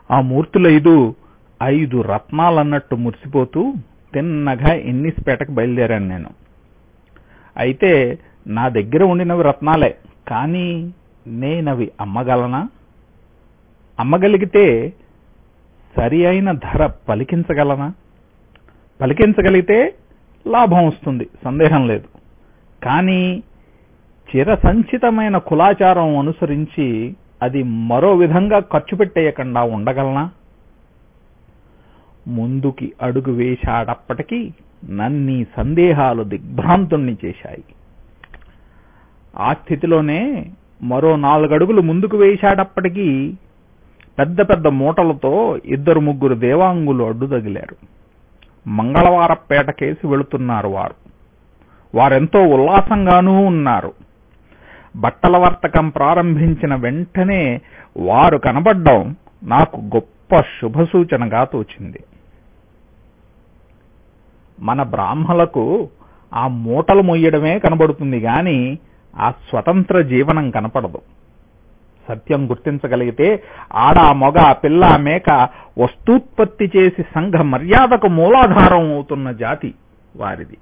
ఆ మూర్తులైదు ఐదు రత్నాలన్నట్టు మురిసిపోతూ తిన్నగా ఎన్నిస్పేటకు బయలుదేరాను నేను అయితే నా దగ్గర ఉండినవి రత్నాలే కానీ నేనవి అమ్మగలనా అమ్మగలిగితే సరి అయిన ధర పలికించగలనా పలికించగలిగితే లాభం వస్తుంది సందేహం లేదు కానీ చిరసంచితమైన కులాచారం అనుసరించి అది మరో విధంగా ఖర్చు పెట్టేయకుండా ఉండగలనా ముందుకి అడుగు వేశాడప్పటికీ నన్ని సందేహాలు దిగ్భ్రాంతుణ్ణి చేశాయి ఆ స్థితిలోనే మరో నాలుగడుగులు ముందుకు వేశాడప్పటికీ పెద్ద పెద్ద మూటలతో ఇద్దరు ముగ్గురు దేవాంగులు అడ్డు తగిలారు మంగళవారపేట కేసి వెళుతున్నారు వారు వారెంతో ఉల్లాసంగానూ ఉన్నారు బట్టల వర్తకం ప్రారంభించిన వెంటనే వారు కనబడ్డం నాకు గొప్ప శుభసూచనగా తోచింది మన బ్రాహ్మలకు ఆ మూటలు మొయ్యడమే కనబడుతుంది గాని ఆ స్వతంత్ర జీవనం కనపడదు సత్యం గుర్తించగలిగితే ఆడ మొగ పిల్ల మేక వస్తూత్పత్తి చేసి సంఘ మర్యాదకు మూలాధారం అవుతున్న జాతి వారిది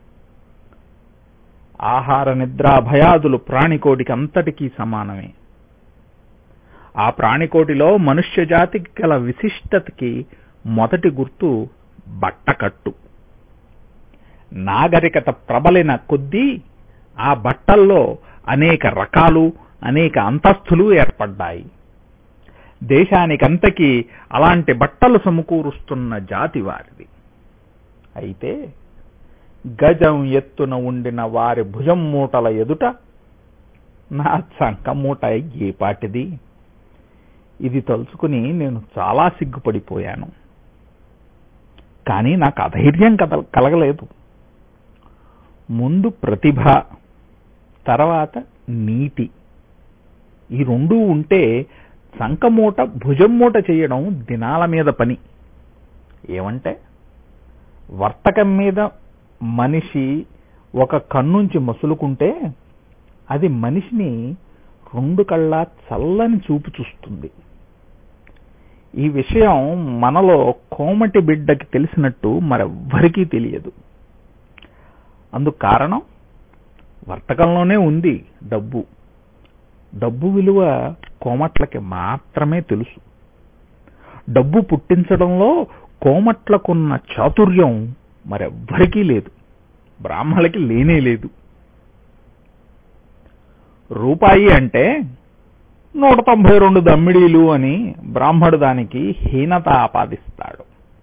ఆహార నిద్ర భయాదులు ప్రాణికోటికి అంతటికీ సమానమే ఆ ప్రాణికోటిలో మనుష్య జాతికి గల విశిష్టతకి మొదటి గుర్తు బట్టకట్టు నాగరికత ప్రబలిన కొద్దీ ఆ బట్టల్లో అనేక రకాలు అనేక అంతస్తులు ఏర్పడ్డాయి దేశానికంతకీ అలాంటి బట్టలు సమకూరుస్తున్న జాతి వారిది అయితే గజం ఎత్తున ఉండిన వారి భుజం మూటల ఎదుట నా చంక మూట ఏపాటిది ఇది తలుచుకుని నేను చాలా సిగ్గుపడిపోయాను కానీ నాకు అధైర్యం కద కలగలేదు ముందు ప్రతిభ తర్వాత నీతి ఈ రెండూ ఉంటే సంకమూట భుజం మూట చేయడం దినాల మీద పని ఏమంటే వర్తకం మీద మనిషి ఒక కన్నుంచి మసులుకుంటే అది మనిషిని రెండు కళ్ళ చల్లని చూపు చూస్తుంది ఈ విషయం మనలో కోమటి బిడ్డకి తెలిసినట్టు మరెవ్వరికీ తెలియదు అందుకు కారణం వర్తకంలోనే ఉంది డబ్బు డబ్బు విలువ కోమట్లకి మాత్రమే తెలుసు డబ్బు పుట్టించడంలో కోమట్లకున్న చాతుర్యం మరెవ్వరికీ లేదు బ్రాహ్మణులకి లేనే లేదు రూపాయి అంటే నూట తొంభై రెండు దమ్మిడీలు అని బ్రాహ్మడు దానికి హీనత ఆపాదిస్తాడు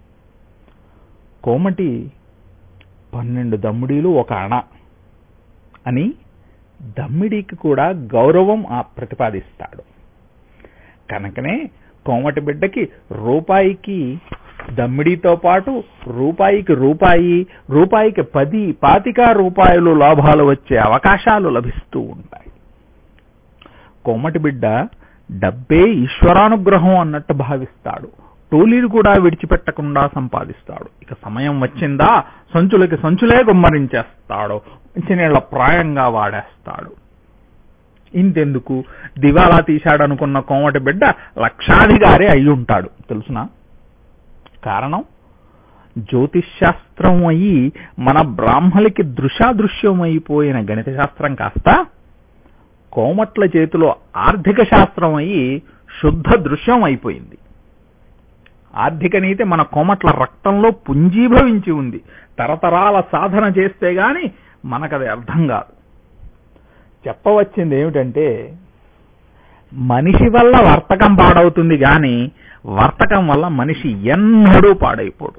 కోమటి పన్నెండు దమ్మిడీలు ఒక అణ అని దమ్మిడికి కూడా గౌరవం ప్రతిపాదిస్తాడు కనుకనే కోమటి బిడ్డకి రూపాయికి దమ్మిడితో పాటు రూపాయికి రూపాయి రూపాయికి పది పాతిక రూపాయలు లాభాలు వచ్చే అవకాశాలు లభిస్తూ ఉంటాయి కోమటి బిడ్డ డబ్బే ఈశ్వరానుగ్రహం అన్నట్టు భావిస్తాడు టోలీలు కూడా విడిచిపెట్టకుండా సంపాదిస్తాడు ఇక సమయం వచ్చిందా సంచులకి సంచులే గుమ్మరించేస్తాడు మంచినీళ్ల ప్రాయంగా వాడేస్తాడు ఇంతెందుకు దివాలా తీశాడనుకున్న కోమటి బిడ్డ లక్షాధికారి అయి ఉంటాడు తెలుసునా కారణం జ్యోతిశాస్త్రం అయి మన బ్రాహ్మలికి దృశాదృశ్యమైపోయిన గణిత శాస్త్రం కాస్త కోమట్ల చేతిలో ఆర్థిక శాస్త్రం అయి శుద్ధ దృశ్యం అయిపోయింది ఆర్థిక నీతి మన కోమట్ల రక్తంలో పుంజీభవించి ఉంది తరతరాల సాధన చేస్తే గాని మనకది అర్థం కాదు చెప్పవచ్చింది ఏమిటంటే మనిషి వల్ల వర్తకం పాడవుతుంది గాని వర్తకం వల్ల మనిషి ఎన్నడూ పాడైపోడు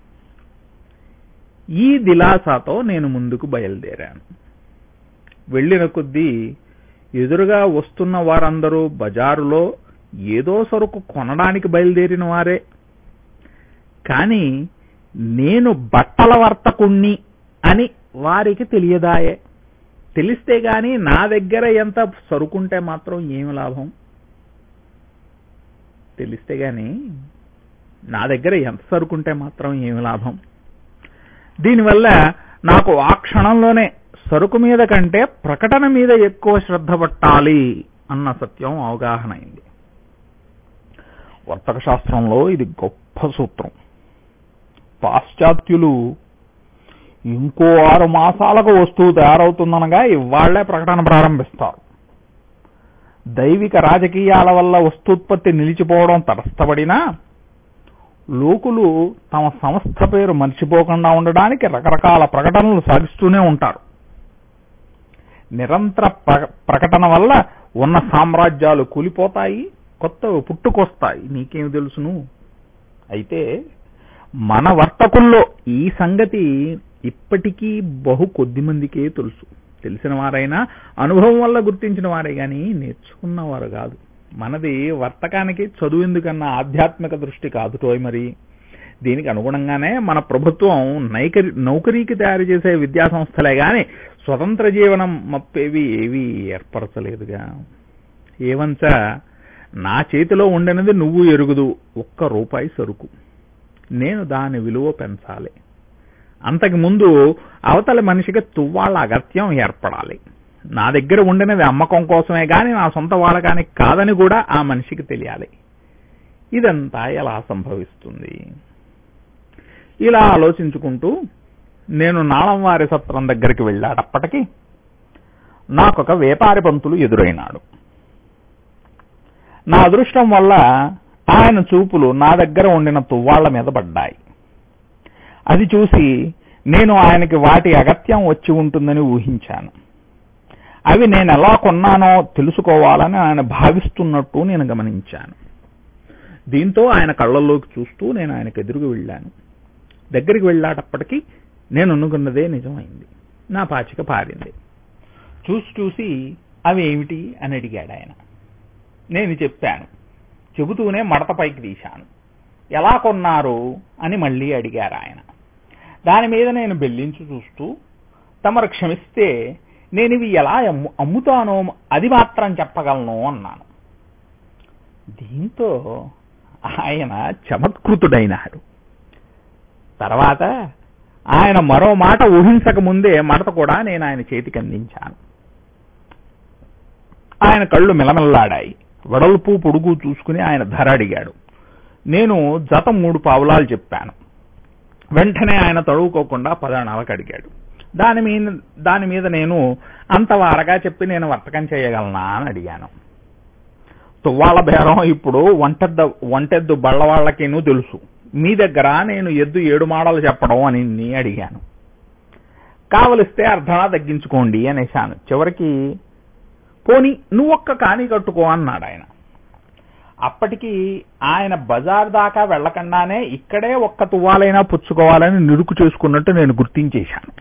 ఈ దిలాసాతో నేను ముందుకు బయలుదేరాను వెళ్ళిన కొద్దీ ఎదురుగా వస్తున్న వారందరూ బజారులో ఏదో సరుకు కొనడానికి బయలుదేరిన వారే కానీ నేను బట్టల వర్తకుణ్ణి అని వారికి తెలియదాయే తెలిస్తే గాని నా దగ్గర ఎంత సరుకుంటే మాత్రం ఏమి లాభం తెలిస్తే గాని నా దగ్గర ఎంత సరుకుంటే మాత్రం ఏమి లాభం దీనివల్ల నాకు ఆ క్షణంలోనే సరుకు మీద కంటే ప్రకటన మీద ఎక్కువ శ్రద్ధ పట్టాలి అన్న సత్యం అవగాహన అయింది వర్తక శాస్త్రంలో ఇది గొప్ప సూత్రం పాశ్చాత్యులు ఇంకో ఆరు మాసాలకు వస్తువు తయారవుతుందనగా ఇవాళ్లే ప్రకటన ప్రారంభిస్తారు దైవిక రాజకీయాల వల్ల వస్తూత్పత్తి నిలిచిపోవడం తటస్థపడినా లోకులు తమ సంస్థ పేరు మర్చిపోకుండా ఉండడానికి రకరకాల ప్రకటనలు సాగిస్తూనే ఉంటారు నిరంతర ప్ర- ప్రకటన వల్ల ఉన్న సామ్రాజ్యాలు కూలిపోతాయి కొత్తవి పుట్టుకొస్తాయి నీకేమి తెలుసును అయితే మన వర్తకుల్లో ఈ సంగతి ఇప్పటికీ బహు కొద్ది మందికే తెలుసు తెలిసిన వారైనా అనుభవం వల్ల గుర్తించిన వారే గాని నేర్చుకున్నవారు కాదు మనది వర్తకానికి చదువు ఎందుకన్నా ఆధ్యాత్మిక దృష్టి కాదుటోయ్ మరి దీనికి అనుగుణంగానే మన ప్రభుత్వం నైకరి నౌకరీకి తయారు చేసే విద్యా సంస్థలే గాని స్వతంత్ర జీవనం మప్పేవి ఏవి ఏర్పరచలేదుగా ఏవంచ నా చేతిలో ఉండనిది నువ్వు ఎరుగుదు ఒక్క రూపాయి సరుకు నేను దాని విలువ పెంచాలి అంతకు ముందు అవతల మనిషికి తువ్వాళ్ళ అగత్యం ఏర్పడాలి నా దగ్గర ఉండినది అమ్మకం కోసమే గాని నా సొంత వాడకానికి కాదని కూడా ఆ మనిషికి తెలియాలి ఇదంతా ఎలా సంభవిస్తుంది ఇలా ఆలోచించుకుంటూ నేను నాళంవారి సత్రం దగ్గరికి వెళ్ళాడప్పటికి నాకొక వ్యాపారి పంతులు ఎదురైనాడు నా అదృష్టం వల్ల ఆయన చూపులు నా దగ్గర ఉండిన తువ్వాళ్ల మీద పడ్డాయి అది చూసి నేను ఆయనకి వాటి అగత్యం వచ్చి ఉంటుందని ఊహించాను అవి నేను ఎలా కొన్నానో తెలుసుకోవాలని ఆయన భావిస్తున్నట్టు నేను గమనించాను దీంతో ఆయన కళ్ళల్లోకి చూస్తూ నేను ఆయనకు ఎదురుకు వెళ్ళాను దగ్గరికి వెళ్ళాటప్పటికి నేను అనుకున్నదే నిజమైంది నా పాచిక పారింది చూసి చూసి అవి ఏమిటి అని అడిగాడు ఆయన నేను చెప్పాను చెబుతూనే మడత పైకి తీశాను ఎలా కొన్నారు అని మళ్ళీ అడిగారు ఆయన దాని మీద నేను బెల్లించి చూస్తూ తమరు క్షమిస్తే నేను ఇవి ఎలా అమ్ము- అమ్ముతానో అది మాత్రం చెప్పగలను అన్నాను దీంతో ఆయన చమత్కృతుడైనాడు తర్వాత ఆయన మరో మాట ఊహించక ముందే మడత కూడా నేను ఆయన చేతికి అందించాను ఆయన కళ్ళు మిలమిల్లాడాయి వెడల్పు పొడుగు చూసుకుని ఆయన ధర అడిగాడు నేను జత మూడు పావులాలు చెప్పాను వెంటనే ఆయన తడువుకోకుండా పదనాలకు అడిగాడు దాని మీద దాని మీద నేను అంత వారగా చెప్పి నేను వర్తకం చేయగలనా అని అడిగాను తువ్వాళ్ళ బేరం ఇప్పుడు వంటెద్ద వంటెద్దు బళ్ళవాళ్లకేనూ తెలుసు మీ దగ్గర నేను ఎద్దు ఏడు మాడలు చెప్పడం అని నీ అడిగాను కావలిస్తే అర్ధనా తగ్గించుకోండి అనేశాను చివరికి పోని నువ్వొక్క కాని కట్టుకో అన్నాడు ఆయన అప్పటికి ఆయన బజార్ దాకా వెళ్లకుండానే ఇక్కడే ఒక్క తువ్వాలైనా పుచ్చుకోవాలని నిరుకు చేసుకున్నట్టు నేను గుర్తించేశాను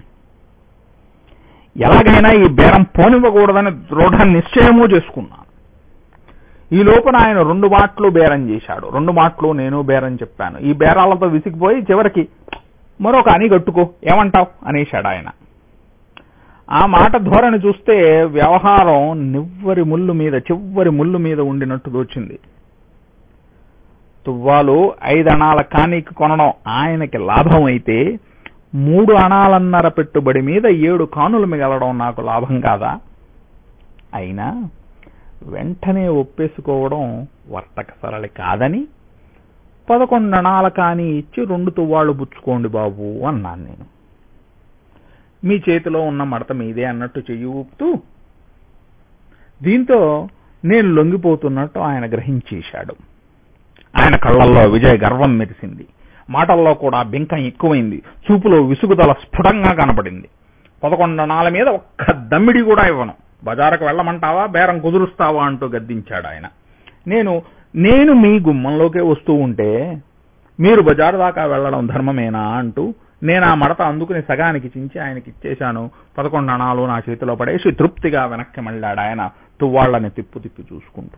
ఎలాగైనా ఈ బేరం పోనివ్వకూడదని దృఢ నిశ్చయము చేసుకున్నాను ఈ లోపున ఆయన రెండు మాటలు బేరం చేశాడు రెండు మాటలు నేను బేరం చెప్పాను ఈ బేరాలతో విసిగిపోయి చివరికి మరొక అని కట్టుకో ఏమంటావ్ అనేశాడు ఆయన ఆ మాట ధోరణి చూస్తే వ్యవహారం నివ్వరి ముళ్ళు మీద చివ్వరి ముళ్ళు మీద ఉండినట్టు దోచింది తువ్వాలు ఐదు అణాల కానీకి కొనడం ఆయనకి లాభం అయితే మూడు అణాలన్నర పెట్టుబడి మీద ఏడు కానులు మిగలడం నాకు లాభం కాదా అయినా వెంటనే ఒప్పేసుకోవడం వర్తక సరళి కాదని పదకొండు అణాల కాని ఇచ్చి రెండు తువ్వాళ్ళు పుచ్చుకోండి బాబు అన్నాను నేను మీ చేతిలో ఉన్న మడత మీదే అన్నట్టు చెయ్యి ఊపుతూ దీంతో నేను లొంగిపోతున్నట్టు ఆయన గ్రహించేశాడు ఆయన కళ్ళల్లో విజయ గర్వం మెరిసింది మాటల్లో కూడా బింకం ఎక్కువైంది చూపులో విసుగుదల స్ఫుటంగా కనపడింది పదకొండనాల మీద ఒక్క దమ్మిడి కూడా ఇవ్వను బజారుకు వెళ్ళమంటావా బేరం కుదురుస్తావా అంటూ గద్దించాడు ఆయన నేను నేను మీ గుమ్మంలోకే వస్తూ ఉంటే మీరు బజారు దాకా వెళ్ళడం ధర్మమేనా అంటూ నేను ఆ మడత అందుకుని సగానికి చించి ఆయనకి ఇచ్చేశాను పదకొండు అణాలు నా చేతిలో పడేసి తృప్తిగా వెనక్కి మళ్ళాడు ఆయన తువ్వాళ్ళని తిప్పు తిప్పి చూసుకుంటూ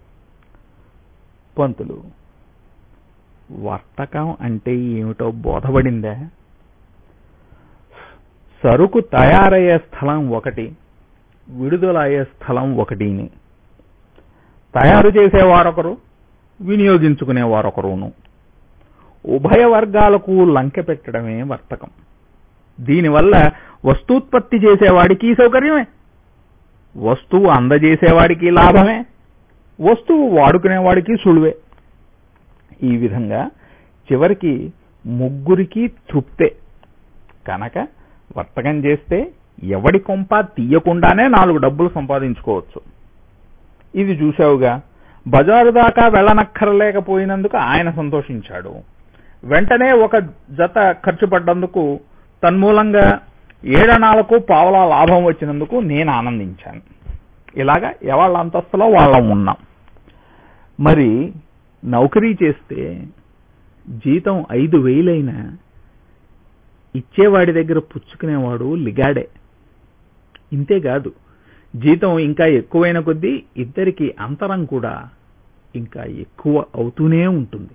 పంతులు వర్తకం అంటే ఏమిటో బోధపడిందే సరుకు తయారయ్యే స్థలం ఒకటి విడుదలయ్యే స్థలం ఒకటిని తయారు చేసేవారొకరు వినియోగించుకునేవారొకరును ఉభయ వర్గాలకు లంకె పెట్టడమే వర్తకం దీనివల్ల వస్తూత్పత్తి చేసేవాడికి సౌకర్యమే వస్తువు అందజేసేవాడికి లాభమే వస్తువు వాడుకునేవాడికి సులువే ఈ విధంగా చివరికి ముగ్గురికి తృప్తే కనుక వర్తకం చేస్తే ఎవడి కొంప తీయకుండానే నాలుగు డబ్బులు సంపాదించుకోవచ్చు ఇది చూశావుగా బజారు దాకా వెళ్ళనక్కర్లేకపోయినందుకు ఆయన సంతోషించాడు వెంటనే ఒక జత ఖర్చు పడ్డందుకు తన్మూలంగా ఏడనాలకు పావలా లాభం వచ్చినందుకు నేను ఆనందించాను ఇలాగా ఎవళ్ళ అంతస్తులో వాళ్ళం ఉన్నాం మరి నౌకరీ చేస్తే జీతం ఐదు వేలైనా ఇచ్చేవాడి దగ్గర పుచ్చుకునేవాడు లిగాడే ఇంతేకాదు జీతం ఇంకా ఎక్కువైన కొద్దీ ఇద్దరికి అంతరం కూడా ఇంకా ఎక్కువ అవుతూనే ఉంటుంది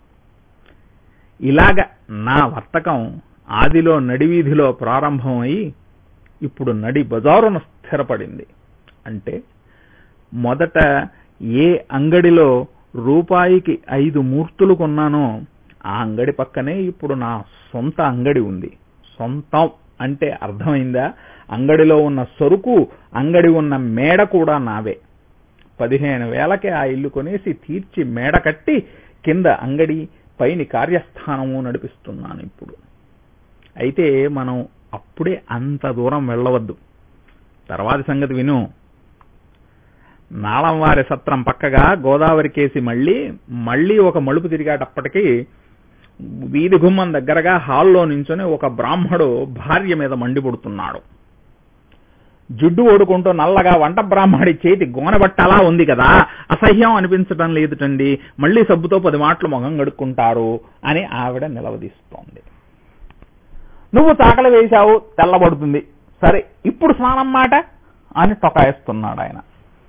ఇలాగ నా వర్తకం ఆదిలో నడివీధిలో ప్రారంభమై ఇప్పుడు నడి బజారున స్థిరపడింది అంటే మొదట ఏ అంగడిలో రూపాయికి ఐదు మూర్తులు కొన్నానో ఆ అంగడి పక్కనే ఇప్పుడు నా సొంత అంగడి ఉంది సొంతం అంటే అర్థమైందా అంగడిలో ఉన్న సరుకు అంగడి ఉన్న మేడ కూడా నావే పదిహేను వేలకే ఆ ఇల్లు కొనేసి తీర్చి మేడ కట్టి కింద అంగడి పైని కార్యస్థానము నడిపిస్తున్నాను ఇప్పుడు అయితే మనం అప్పుడే అంత దూరం వెళ్ళవద్దు తర్వాతి సంగతి విను నాళంవారి సత్రం పక్కగా గోదావరి కేసి మళ్ళీ మళ్ళీ ఒక మలుపు తిరిగేటప్పటికీ వీధి గుమ్మం దగ్గరగా హాల్లో నించుని ఒక బ్రాహ్మడు భార్య మీద మండిపడుతున్నాడు జుడ్డు ఓడుకుంటూ నల్లగా వంట బ్రాహ్మడి చేతి గోనబట్టలా ఉంది కదా అసహ్యం అనిపించడం లేదుటండి మళ్ళీ సబ్బుతో పది మాటలు మొహం గడుక్కుంటారు అని ఆవిడ నిలవదీస్తోంది నువ్వు చాకలి వేశావు తెల్లబడుతుంది సరే ఇప్పుడు స్నానం మాట అని టొకాయిస్తున్నాడు ఆయన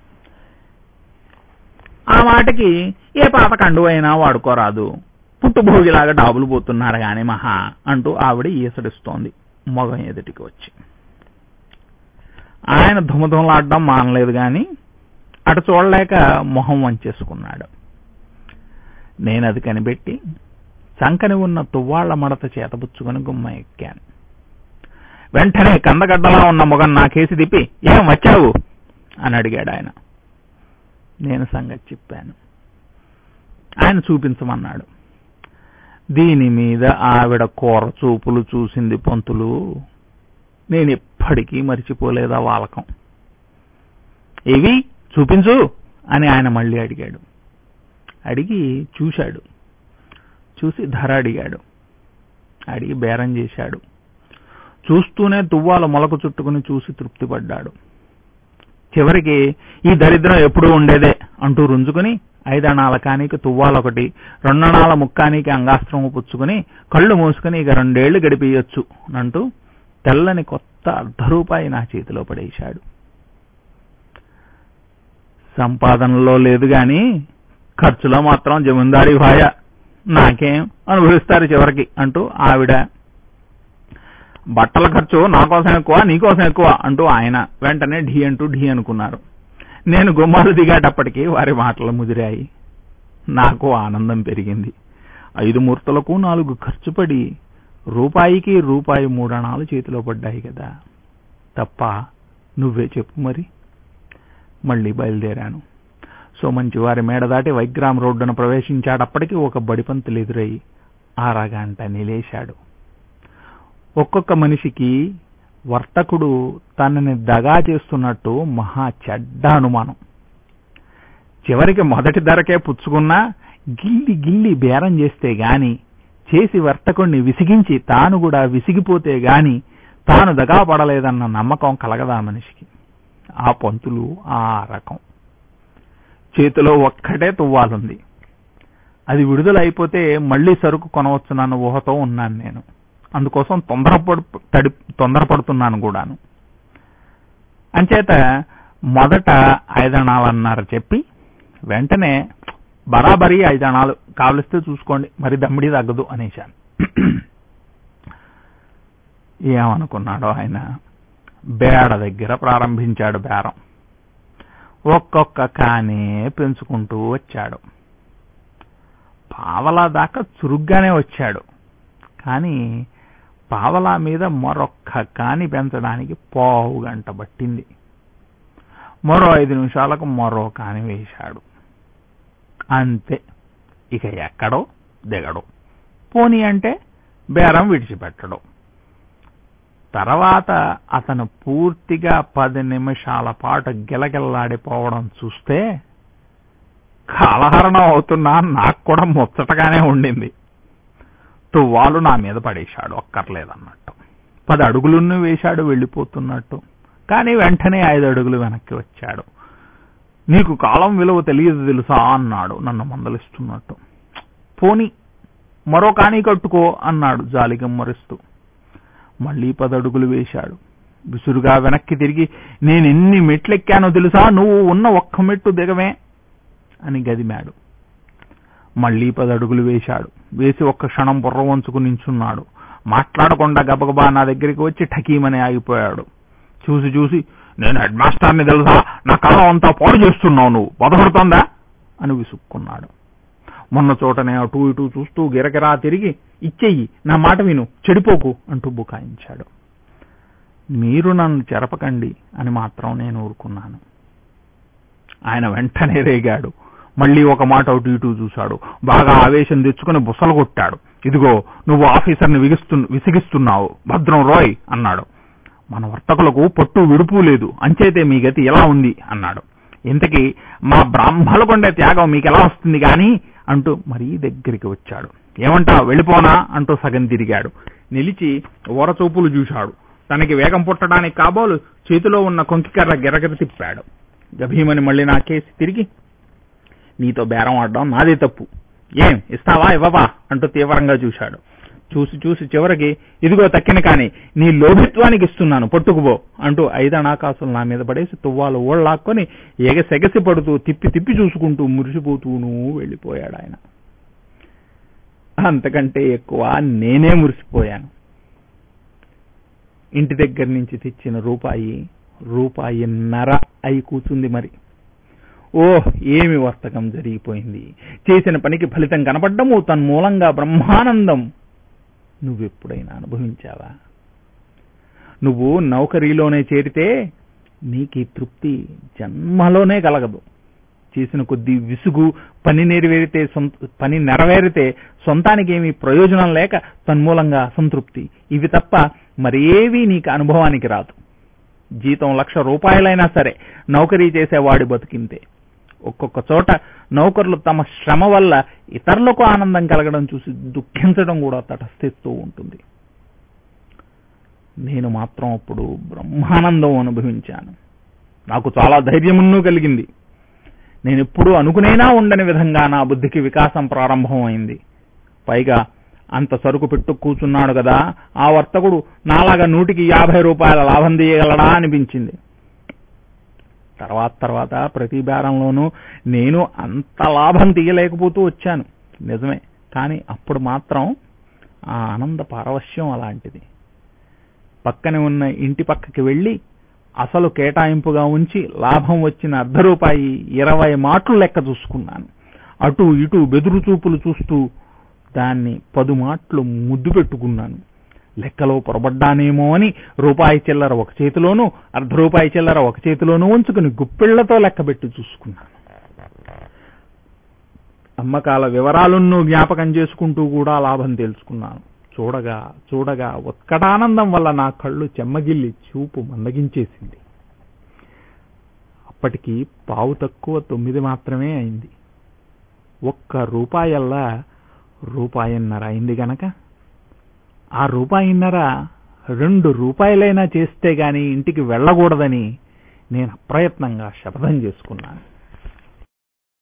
ఆ మాటకి ఏ పాత కండు అయినా వాడుకోరాదు పుట్టుభోగిలాగా డాబులు పోతున్నారు గాని మహా అంటూ ఆవిడ ఈసడిస్తోంది మొగం ఎదుటికి వచ్చి ఆయన ధుమధుమలాడడం మానలేదు గాని అటు చూడలేక మొహం వంచేసుకున్నాడు నేను అది కనిపెట్టి చంకని ఉన్న తువ్వాళ్ల మడత చేతపుచ్చుకొని గుమ్మ ఎక్కాను వెంటనే కందగడ్డలా ఉన్న మొగం నాకేసి తిప్పి ఏం వచ్చావు అని అడిగాడు ఆయన నేను సంగతి చెప్పాను ఆయన చూపించమన్నాడు దీని మీద ఆవిడ కూర చూపులు చూసింది పంతులు నేను ఎప్పటికీ మర్చిపోలేదా వాలకం ఏవి చూపించు అని ఆయన మళ్ళీ అడిగాడు అడిగి చూశాడు చూసి ధర అడిగాడు అడిగి బేరం చేశాడు చూస్తూనే తువ్వాల మొలకు చుట్టుకుని చూసి తృప్తిపడ్డాడు చివరికి ఈ దరిద్రం ఎప్పుడూ ఉండేదే అంటూ రుంజుకుని ఐదణాల కానికి తువ్వాలొకటి రెండణాల ముక్కానికి అంగాస్త్రము పుచ్చుకుని కళ్ళు మూసుకుని ఇక రెండేళ్లు గడిపియొచ్చు అంటూ తెల్లని కొత్త అర్ధ రూపాయి నా చేతిలో పడేశాడు సంపాదనలో లేదు గాని ఖర్చులో మాత్రం జమీందారీ భాయ నాకేం అనుభవిస్తారు చివరికి అంటూ ఆవిడ బట్టల ఖర్చు నా కోసం ఎక్కువ నీకోసం ఎక్కువ అంటూ ఆయన వెంటనే ఢీ అంటూ ఢీ అనుకున్నారు నేను గుమ్మాలు దిగేటప్పటికీ వారి మాటలు ముదిరాయి నాకు ఆనందం పెరిగింది ఐదు మూర్తులకు నాలుగు ఖర్చు పడి రూపాయికి రూపాయి మూడణాలు చేతిలో పడ్డాయి కదా తప్ప నువ్వే చెప్పు మరి మళ్ళీ బయలుదేరాను సో మంచి వారి మేడ దాటి వైగ్రామ్ రోడ్డును ప్రవేశించాడప్పటికీ ఒక బడిపంతులు ఎదురై ఆరగంట నిలేశాడు ఒక్కొక్క మనిషికి వర్తకుడు తనని దగా చేస్తున్నట్టు మహా చెడ్డ అనుమానం చివరికి మొదటి ధరకే పుచ్చుకున్నా గిల్లి గిల్లి బేరం చేస్తే గాని చేసి వర్తకుణ్ణి విసిగించి తాను కూడా విసిగిపోతే గాని తాను దగా పడలేదన్న నమ్మకం కలగదా మనిషికి ఆ పంతులు ఆ రకం చేతిలో ఒక్కటే తువ్వాలుంది అది విడుదల అయిపోతే మళ్లీ సరుకు కొనవచ్చునన్న ఊహతో ఉన్నాను నేను అందుకోసం తొందరపడు తడి తొందరపడుతున్నాను కూడాను అంచేత మొదట ఐదణాలన్నారు చెప్పి వెంటనే బరాబరి ఐదణాలు కావలిస్తే చూసుకోండి మరి దమ్మిడి తగ్గదు అనేశాను ఏమనుకున్నాడో ఆయన బేడ దగ్గర ప్రారంభించాడు బేరం ఒక్కొక్క కానే పెంచుకుంటూ వచ్చాడు పావలా దాకా చురుగ్గానే వచ్చాడు కానీ పావలా మీద మరొక్క కాని పెంచడానికి పావు గంట పట్టింది మరో ఐదు నిమిషాలకు మరో కాని వేశాడు అంతే ఇక ఎక్కడో దిగడు పోనీ అంటే బేరం విడిచిపెట్టడు తర్వాత అతను పూర్తిగా పది నిమిషాల పాటు గిలగిల్లాడిపోవడం చూస్తే కాలహరణం అవుతున్నా నాకు కూడా ముచ్చటగానే ఉండింది తువ్వాలు నా మీద పడేశాడు ఒక్కర్లేదన్నట్టు పది అడుగులున్న వేశాడు వెళ్ళిపోతున్నట్టు కానీ వెంటనే ఐదు అడుగులు వెనక్కి వచ్చాడు నీకు కాలం విలువ తెలియదు తెలుసా అన్నాడు నన్ను మందలిస్తున్నట్టు పోని మరో కాణీ కట్టుకో అన్నాడు జాలిగమ్మరిస్తూ మళ్ళీ పదడుగులు వేశాడు విసురుగా వెనక్కి తిరిగి నేనెన్ని మెట్లెక్కానో తెలుసా నువ్వు ఉన్న ఒక్క మెట్టు దిగమే అని గదిమాడు మళ్ళీ పదడుగులు వేశాడు వేసి ఒక్క క్షణం బుర్ర వంచుకు నించున్నాడు మాట్లాడకుండా గబగబా నా దగ్గరికి వచ్చి ఠకీమని ఆగిపోయాడు చూసి చూసి నేను హెడ్ మాస్టర్ని తెలుసా నా కాలం అంతా పాడు చేస్తున్నావు నువ్వు బోధపడుతోందా అని విసుక్కున్నాడు మొన్న చోటనే అటు ఇటు చూస్తూ గిరగిరా తిరిగి ఇచ్చెయ్యి నా మాట విను చెడిపోకు అంటూ బుకాయించాడు మీరు నన్ను చెరపకండి అని మాత్రం నేను ఊరుకున్నాను ఆయన వెంటనే రేగాడు మళ్ళీ ఒక మాట అటు ఇటు చూశాడు బాగా ఆవేశం తెచ్చుకుని బుసలు కొట్టాడు ఇదిగో నువ్వు ఆఫీసర్ని విగిస్తు విసిగిస్తున్నావు భద్రం రోయ్ అన్నాడు మన వర్తకులకు పట్టు విడుపు లేదు అంచేతే మీ గతి ఎలా ఉంది అన్నాడు ఇంతకీ మా బ్రాహ్మణులకొండే త్యాగం మీకు ఎలా వస్తుంది గాని అంటూ మరీ దగ్గరికి వచ్చాడు ఏమంటా వెళ్ళిపోనా అంటూ సగం తిరిగాడు నిలిచి ఓరచూపులు చూశాడు తనకి వేగం పుట్టడానికి కాబోలు చేతిలో ఉన్న కొంకికర్ర గిరగిర తిప్పాడు గభీమని మళ్ళీ నా కేసి తిరిగి నీతో బేరం ఆడడం నాదే తప్పు ఏం ఇస్తావా ఇవ్వవా అంటూ తీవ్రంగా చూశాడు చూసి చూసి చివరికి ఇదిగో తక్కిన కాని నీ లోభిత్వానికి ఇస్తున్నాను పట్టుకుపో అంటూ ఐదణాకాసులు నా మీద పడేసి తువ్వాలు ఓళ్ళాక్కొని ఎగసెగసి పడుతూ తిప్పి తిప్పి చూసుకుంటూ మురిసిపోతూనూ వెళ్ళిపోయాడు ఆయన అంతకంటే ఎక్కువ నేనే మురిసిపోయాను ఇంటి దగ్గర నుంచి తెచ్చిన రూపాయి రూపాయి నర అయి కూర్చుంది మరి ఓ ఏమి వర్తకం జరిగిపోయింది చేసిన పనికి ఫలితం కనపడ్డము తన్మూలంగా బ్రహ్మానందం నువ్వెప్పుడైనా అనుభవించావా నువ్వు నౌకరీలోనే చేరితే నీకు తృప్తి జన్మలోనే కలగదు చేసిన కొద్ది విసుగు పని నెరవేరితే పని నెరవేరితే సొంతానికి ఏమీ ప్రయోజనం లేక తన్మూలంగా అసంతృప్తి ఇవి తప్ప మరేవీ నీకు అనుభవానికి రాదు జీతం లక్ష రూపాయలైనా సరే నౌకరీ చేసేవాడి బతికింతే ఒక్కొక్క చోట నౌకర్లు తమ శ్రమ వల్ల ఇతరులకు ఆనందం కలగడం చూసి దుఃఖించడం కూడా తటస్థిస్తూ ఉంటుంది నేను మాత్రం అప్పుడు బ్రహ్మానందం అనుభవించాను నాకు చాలా ధైర్యమును కలిగింది నేను ఎప్పుడూ అనుకునేనా ఉండని విధంగా నా బుద్ధికి వికాసం ప్రారంభమైంది పైగా అంత సరుకు పెట్టు కూర్చున్నాడు కదా ఆ వర్తకుడు నాలాగా నూటికి యాభై రూపాయల లాభం తీయగలడా అనిపించింది తర్వాత తర్వాత ప్రతి బేరంలోనూ నేను అంత లాభం తీయలేకపోతూ వచ్చాను నిజమే కానీ అప్పుడు మాత్రం ఆ ఆనంద పారవశ్యం అలాంటిది పక్కనే ఉన్న ఇంటి పక్కకి వెళ్ళి అసలు కేటాయింపుగా ఉంచి లాభం వచ్చిన అర్ధ రూపాయి ఇరవై మాటలు లెక్క చూసుకున్నాను అటు ఇటు బెదురు చూపులు చూస్తూ దాన్ని పదు మాటలు ముద్దు పెట్టుకున్నాను లెక్కలో పొరబడ్డానేమో అని రూపాయి చిల్లర ఒక చేతిలోనూ అర్ధ రూపాయి చిల్లర ఒక చేతిలోనూ ఉంచుకుని గుప్పిళ్లతో లెక్కబెట్టి చూసుకున్నాను అమ్మకాల వివరాలను జ్ఞాపకం చేసుకుంటూ కూడా లాభం తెలుసుకున్నాను చూడగా చూడగా ఉత్కటానందం వల్ల నా కళ్ళు చెమ్మగిల్లి చూపు మందగించేసింది అప్పటికి పావు తక్కువ తొమ్మిది మాత్రమే అయింది ఒక్క రూపాయల్లా రూపాయిన్నర అయింది గనక ఆ రూపాయిన్నర రెండు రూపాయలైనా చేస్తే గాని ఇంటికి వెళ్ళకూడదని నేను అప్రయత్నంగా శపథం చేసుకున్నాను